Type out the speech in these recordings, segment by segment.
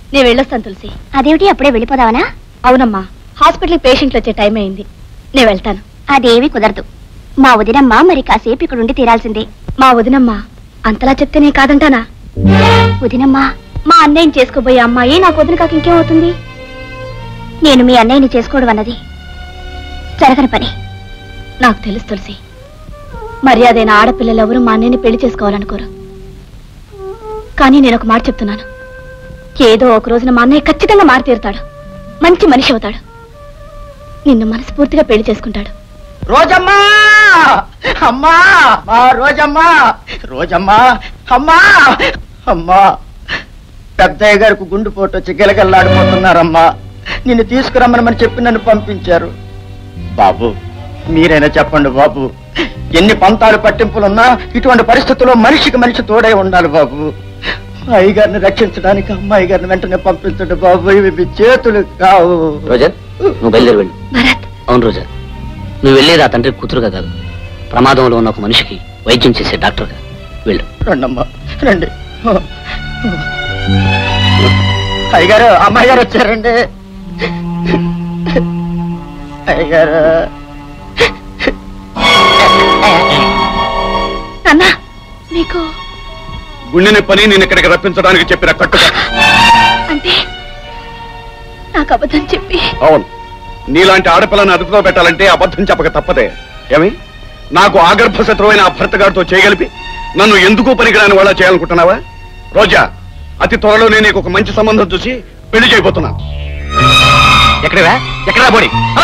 నేను వెళ్ళొస్తాను తులసి అదేమిటి అప్పుడే వెళ్ళిపోదావనా అవునమ్మా హాస్పిటల్ పేషెంట్లు వచ్చే టైం అయింది నేను వెళ్తాను అదేవి కుదరదు మా వదినమ్మ మరి కాసేపు ఇక్కడ ఉండి తీరాల్సిందే మా వదినమ్మా అంతలా చెప్తే నేను కాదంటానా వదినమ్మ మా అన్నయ్యని చేసుకోబోయే అమ్మాయి నాకు వదిన కాక ఇంకేమవుతుంది నేను మీ అన్నయ్యని చేసుకోవడం అన్నది జరగని పని నాకు తెలుసు తులసి మర్యాదైన ఆడపిల్లలు ఎవరు మా అన్నయ్యని పెళ్లి చేసుకోవాలనుకోరు కానీ నేను ఒక మాట చెప్తున్నాను ఏదో ఒక రోజున మా అన్నయ్య ఖచ్చితంగా మారి తీరుతాడు మంచి మనిషి అవుతాడు నిన్ను మనస్ఫూర్తిగా పెళ్లి చేసుకుంటాడు రోజమ్మా అమ్మా మా రోజమ్మా రోజమ్మా అమ్మా అమ్మా పెద్దయ్య గారికి గుండు పోటు వచ్చి గిలగల్లాడిపోతున్నారమ్మా నిన్ను తీసుకురమ్మని చెప్పి నన్ను పంపించారు బాబు మీరైనా చెప్పండి బాబు ఎన్ని పంతాలు పట్టింపులున్నా ఇటువంటి పరిస్థితుల్లో మనిషికి మనిషి తోడై ఉండాలి బాబు అయ్యగారిని రక్షించడానికి అమ్మాయి గారిని వెంటనే పంపించండి బాబు ఇవి మీ చేతులు కావు రోజా నువ్వు బయలుదేరి వెళ్ళు భరత్ అవును రోజా నువ్వు వెళ్ళేది ఆ తండ్రి కూతురుగా కాదు ప్రమాదంలో ఉన్న ఒక మనిషికి వైద్యం చేసే డాక్టర్గా వెళ్ళు రండమ్మా రండి అయ్యగారు అమ్మాయి గారు వచ్చారండి అయ్యగారు అన్నా నీకు గుండెని పని నేను ఇక్కడికి రప్పించడానికి చెప్పిన కట్టుక అంటే నాకు అబద్ధం చెప్పి అవును నీలాంటి ఆడపిల్లని అదుపులో పెట్టాలంటే అబద్ధం చెప్పక తప్పదే ఏమి నాకు ఆగర్భ శత్రువైన ఆ భర్త గారితో చేయగలిపి నన్ను ఎందుకు పనికిరాని వాళ్ళ చేయాలనుకుంటున్నావా రోజా అతి త్వరలోనే నీకు ఒక మంచి సంబంధం చూసి పెళ్లి చేయబోతున్నాను ఎక్కడవా ఎక్కడా బోడి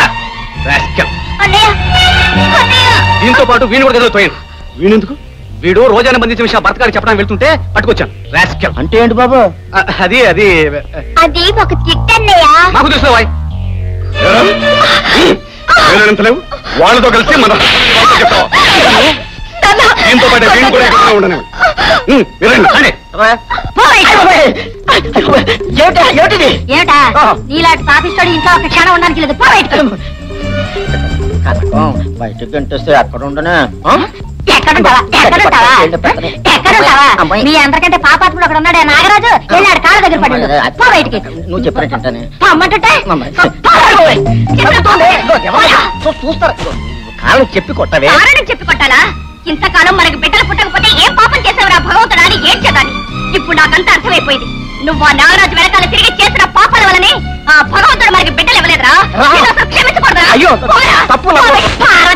దీంతో పాటు వీణు కూడా గదిలో తోయాను వీణెందుకు వీడు రోజాను బంధించిన విషయం భర్త గారికి చెప్పడానికి వెళ్తుంటే పట్టుకొచ్చాను రాస్కెల్ అంటే ఏంటి బాబు అది అది అది ఒక తిట్టన్నయ్యా మాకు తెలుసు వాయ్ ఏరా? వీళ్ళెంత లేవు వాళ్ళతో కలిసి మన వాళ్ళతో చెప్తావా? దీంతో పాటు వీణు కూడా ఇక్కడ ఉండను వినండి ఏమిటా ఏమిటిది ఏమిటా నీలాంటి పాపిస్తాడు ఇంట్లో ఒక క్షణం ఉండడానికి లేదు పో బయటికి. కనకం బయటకు గంటేస్తే అక్కడ ఉండనే ఆ? ఎక్కడుంటావా ఎక్కడుంటావా ఎక్కడుంటావా మీ అందరికంటే పాపాత్ముడు అక్కడ ఉన్నాడే నాగరాజు వెళ్ళాడు కాళ్ళ దగ్గర పడి ఉండు. పో బయటికి నువ్వు చెప్పినట్టుంటానే పొమ్మంటుంటే చూస్తారు కాలం చెప్పి కొట్టవే కారణం చెప్పి కొట్టాలా ఇంతకాలం మనకి బిడ్డలు పుట్టకపోతే ఏం పాపం చేసేవరా భగవంతుడా అని ఏడ్చేదాన్ని ఇప్పుడు నాకంతా అర్థమైపోయింది నువ్వు ఆ నాగరాజు వెనకాల తిరిగి చేసిన పాపాల వల్లనే ఆ భగవంతుడు మనకి బిడ్డలు ఇవ్వలేదురా ఆ. నేను అసలు క్షమించకూడదురా? అయ్యో, పోరా. తప్పు నా- పోరా. పార్వతి